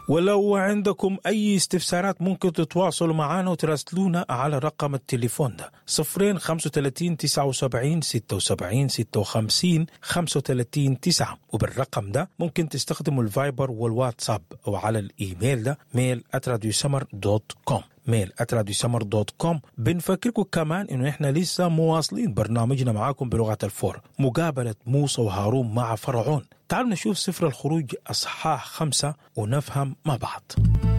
ولو عندكم أي استفسارات ممكن تتواصلوا معنا وتراسلونا على رقم التليفون ده صفرين خمسة وتلاتين تسعة وسبعين ستة وسبعين ستة وخمسين خمسة وتلاتين تسعة وبالرقم ده ممكن تستخدموا الفايبر والواتساب أو على الإيميل ده ميل سمر دوت كوم ميل سمر دوت كوم بنفكركم كمان انه احنا لسه مواصلين برنامجنا معاكم بلغه الفور مقابله موسى وهارون مع فرعون تعالوا نشوف سفر الخروج اصحاح خمسه ونفهم مع بعض